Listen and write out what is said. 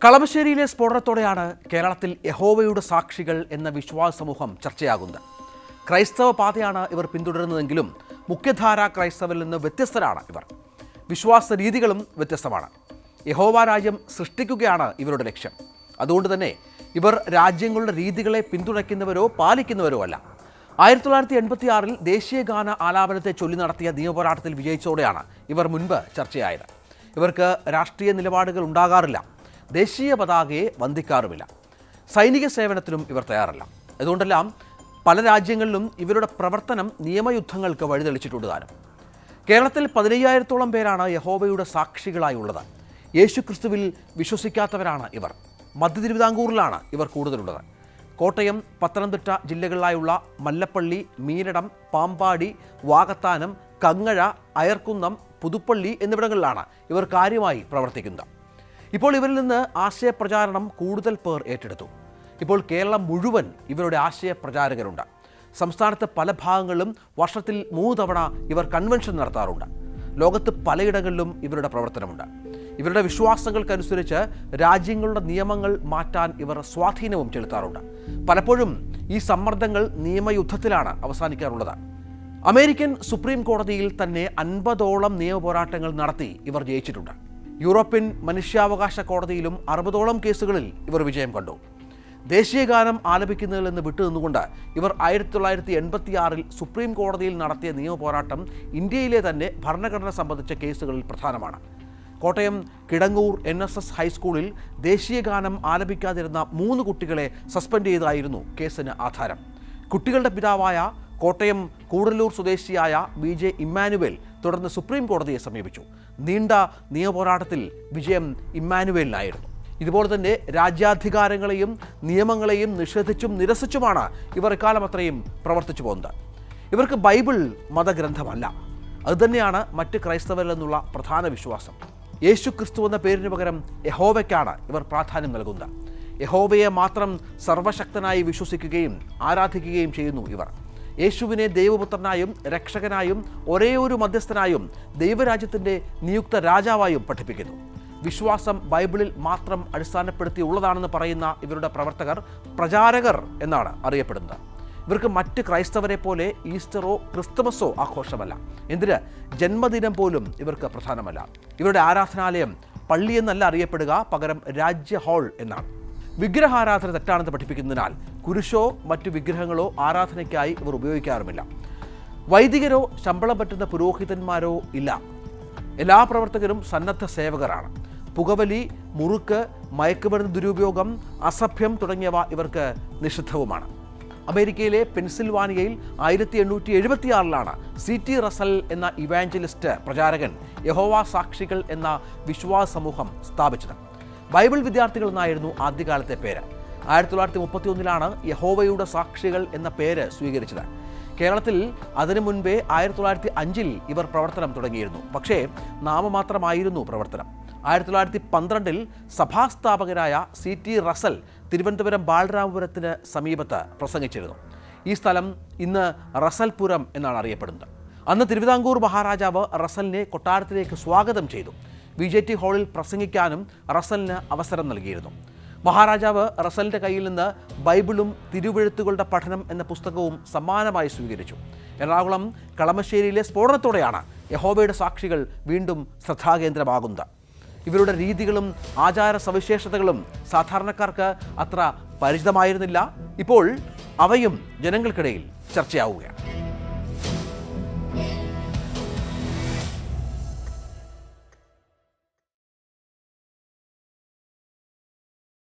കളമശ്ശേരിയിലെ സ്ഫോടനത്തോടെയാണ് കേരളത്തിൽ യഹോവയുടെ സാക്ഷികൾ എന്ന വിശ്വാസ സമൂഹം ചർച്ചയാകുന്നത് ക്രൈസ്തവ പാതയാണ് ഇവർ പിന്തുടരുന്നതെങ്കിലും മുഖ്യധാര ക്രൈസ്തവരിൽ നിന്ന് വ്യത്യസ്തരാണ് ഇവർ വിശ്വാസ രീതികളും വ്യത്യസ്തമാണ് യഹോവ രാജ്യം സൃഷ്ടിക്കുകയാണ് ഇവരുടെ ലക്ഷ്യം അതുകൊണ്ട് തന്നെ ഇവർ രാജ്യങ്ങളുടെ രീതികളെ പിന്തുണയ്ക്കുന്നവരോ പാലിക്കുന്നവരോ അല്ല ആയിരത്തി തൊള്ളായിരത്തി എൺപത്തി ആറിൽ ദേശീയ ഗാന ആലാപനത്തെ ചൊല്ലി നടത്തിയ നിയമപോരാട്ടത്തിൽ വിജയിച്ചതോടെയാണ് ഇവർ മുൻപ് ചർച്ചയായത് ഇവർക്ക് രാഷ്ട്രീയ നിലപാടുകൾ ഉണ്ടാകാറില്ല ദേശീയ പതാകയെ വന്ദിക്കാറുമില്ല സൈനിക സേവനത്തിനും ഇവർ തയ്യാറല്ല അതുകൊണ്ടെല്ലാം പല രാജ്യങ്ങളിലും ഇവരുടെ പ്രവർത്തനം നിയമയുദ്ധങ്ങൾക്ക് വഴിതെളിച്ചിട്ടുണ്ട് താനും കേരളത്തിൽ പതിനയ്യായിരത്തോളം പേരാണ് യഹോവയുടെ സാക്ഷികളായി ഉള്ളത് യേശുക്രിസ്തുവിൽ വിശ്വസിക്കാത്തവരാണ് ഇവർ മധ്യ തിരുവിതാംകൂറിലാണ് ഇവർ കൂടുതലുള്ളത് കോട്ടയം പത്തനംതിട്ട ജില്ലകളിലായുള്ള മല്ലപ്പള്ളി മീനടം പാമ്പാടി വാകത്താനം കങ്ങഴ അയർക്കുന്നം പുതുപ്പള്ളി എന്നിവിടങ്ങളിലാണ് ഇവർ കാര്യമായി പ്രവർത്തിക്കുന്നത് ഇപ്പോൾ ഇവരിൽ നിന്ന് ആശയപ്രചാരണം കൂടുതൽ പേർ ഏറ്റെടുത്തു ഇപ്പോൾ കേരളം മുഴുവൻ ഇവരുടെ ആശയപ്രചാരകരുണ്ട് സംസ്ഥാനത്തെ പല ഭാഗങ്ങളിലും വർഷത്തിൽ മൂന്ന് തവണ ഇവർ കൺവെൻഷൻ നടത്താറുണ്ട് ലോകത്ത് പലയിടങ്ങളിലും ഇവരുടെ പ്രവർത്തനമുണ്ട് ഇവരുടെ വിശ്വാസങ്ങൾക്കനുസരിച്ച് രാജ്യങ്ങളുടെ നിയമങ്ങൾ മാറ്റാൻ ഇവർ സ്വാധീനവും ചെലുത്താറുണ്ട് പലപ്പോഴും ഈ സമ്മർദ്ദങ്ങൾ നിയമയുദ്ധത്തിലാണ് അവസാനിക്കാറുള്ളത് അമേരിക്കൻ സുപ്രീം കോടതിയിൽ തന്നെ അൻപതോളം നിയമപോരാട്ടങ്ങൾ നടത്തി ഇവർ ജയിച്ചിട്ടുണ്ട് യൂറോപ്യൻ മനുഷ്യാവകാശ കോടതിയിലും അറുപതോളം കേസുകളിൽ ഇവർ വിജയം കണ്ടു ദേശീയഗാനം ആലപിക്കുന്നതിൽ നിന്ന് വിട്ടുനിന്നുകൊണ്ട് ഇവർ ആയിരത്തി തൊള്ളായിരത്തി എൺപത്തി ആറിൽ സുപ്രീം കോടതിയിൽ നടത്തിയ നിയമപോരാട്ടം ഇന്ത്യയിലെ തന്നെ ഭരണഘടന സംബന്ധിച്ച കേസുകളിൽ പ്രധാനമാണ് Kottayam Kidangoor N S S ഹൈസ്കൂളിൽ ദേശീയഗാനം ആലപിക്കാതിരുന്ന മൂന്ന് കുട്ടികളെ സസ്പെൻഡ് ചെയ്തായിരുന്നു കേസിന് ആധാരം കുട്ടികളുടെ പിതാവായ കോട്ടയം കൂടല്ലൂർ സ്വദേശിയായ ബി ജെ ഇമ്മാനുവേൽ തുടർന്ന് സുപ്രീം കോടതിയെ സമീപിച്ചു നീണ്ട നിയമപോരാട്ടത്തിൽ വിജയം ഇമ്മാനുവേലിനായിരുന്നു ഇതുപോലെ തന്നെ രാജ്യാധികാരങ്ങളെയും നിയമങ്ങളെയും നിഷേധിച്ചും നിരസിച്ചുമാണ് ഇവർ ഇക്കാലം അത്രയും പ്രവർത്തിച്ചു പോകുന്നത് ഇവർക്ക് ബൈബിൾ മതഗ്രന്ഥമല്ല അതുതന്നെയാണ് മറ്റ് ക്രൈസ്തവരിൽ നിന്നുള്ള പ്രധാന വിശ്വാസം യേശു ക്രിസ്തു എന്ന പേരിന് പകരം യഹോവയ്ക്കാണ് ഇവർ പ്രാധാന്യം നൽകുന്നത് യഹോവയെ മാത്രം സർവശക്തനായി വിശ്വസിക്കുകയും ആരാധിക്കുകയും ചെയ്യുന്നു ഇവർ യേശുവിനെ ദൈവപുത്രനായും രക്ഷകനായും ഒരേ ഒരു മധ്യസ്ഥനായും ദൈവരാജ്യത്തിൻ്റെ നിയുക്ത രാജാവായും പഠിപ്പിക്കുന്നു വിശ്വാസം ബൈബിളിൽ മാത്രം അടിസ്ഥാനപ്പെടുത്തിയുള്ളതാണെന്ന് പറയുന്ന ഇവരുടെ പ്രവർത്തകർ പ്രചാരകർ എന്നാണ് അറിയപ്പെടുന്നത് ഇവർക്ക് മറ്റ് ക്രൈസ്തവരെ പോലെ ഈസ്റ്ററോ ക്രിസ്തുമസോ ആഘോഷമല്ല എന്തിന് ജന്മദിനം പോലും ഇവർക്ക് പ്രധാനമല്ല ഇവരുടെ ആരാധനാലയം പള്ളി എന്നല്ല അറിയപ്പെടുക പകരം രാജ്യ ഹാൾ എന്നാണ് വിഗ്രഹാരാധന തെറ്റാണെന്ന് പഠിപ്പിക്കുന്നതിനാൽ കുരിശോ മറ്റു വിഗ്രഹങ്ങളോ ആരാധനയ്ക്കായി ഇവർ ഉപയോഗിക്കാറുമില്ല വൈദികരോ ശമ്പളം പറ്റുന്ന പുരോഹിതന്മാരോ ഇല്ല എല്ലാ പ്രവർത്തകരും സന്നദ്ധ സേവകരാണ് പുകവലി മുറുക്ക് മയക്കുമരുന്ന് ദുരുപയോഗം അസഭ്യം തുടങ്ങിയവ ഇവർക്ക് നിഷിദ്ധവുമാണ് അമേരിക്കയിലെ പെൻസിൽവാനിയയിൽ ആയിരത്തി എണ്ണൂറ്റി എഴുപത്തിയാറിലാണ് സി ടി റസൽ എന്ന ഇവാഞ്ചലിസ്റ്റ് പ്രചാരകൻ യഹോവ സാക്ഷികൾ എന്ന വിശ്വാസ സമൂഹം സ്ഥാപിച്ചത് ബൈബിൾ വിദ്യാർത്ഥികൾ എന്നായിരുന്നു ആദ്യകാലത്തെ പേര് ആയിരത്തി തൊള്ളായിരത്തി മുപ്പത്തി ഒന്നിലാണ് യഹോവയുടെ സാക്ഷികൾ എന്ന പേര് സ്വീകരിച്ചത് കേരളത്തിൽ അതിനു മുൻപേ ആയിരത്തി തൊള്ളായിരത്തി അഞ്ചിൽ ഇവർ പ്രവർത്തനം തുടങ്ങിയിരുന്നു പക്ഷേ നാമമാത്രമായിരുന്നു പ്രവർത്തനം ആയിരത്തി തൊള്ളായിരത്തി പന്ത്രണ്ടിൽ സഭാസ്ഥാപകരായ സി ടി റസൽ തിരുവനന്തപുരം ബാലരാമപുരത്തിന് സമീപത്ത് പ്രസംഗിച്ചിരുന്നു ഈ സ്ഥലം ഇന്ന് റസൽപുരം എന്നാണ് അറിയപ്പെടുന്നത് അന്ന് തിരുവിതാംകൂർ മഹാരാജാവ് റസലിനെ കൊട്ടാരത്തിലേക്ക് സ്വാഗതം ചെയ്തു വി ജെ ടി ഹാളിൽ പ്രസംഗിക്കാനും റസലിന് അവസരം നൽകിയിരുന്നു മഹാരാജാവ് റസലിൻ്റെ കയ്യിൽ നിന്ന് ബൈബിളും തിരുവെഴുത്തുകളുടെ പഠനം എന്ന പുസ്തകവും സമ്മാനമായി സ്വീകരിച്ചു എറണാകുളം കളമശ്ശേരിയിലെ സ്ഫോടനത്തോടെയാണ് യഹോബയുടെ സാക്ഷികൾ വീണ്ടും ശ്രദ്ധാകേന്ദ്രമാകുന്നത് ഇവരുടെ രീതികളും ആചാര സവിശേഷതകളും സാധാരണക്കാർക്ക് അത്ര പരിചിതമായിരുന്നില്ല ഇപ്പോൾ അവയും ജനങ്ങൾക്കിടയിൽ ചർച്ചയാവുകയാണ്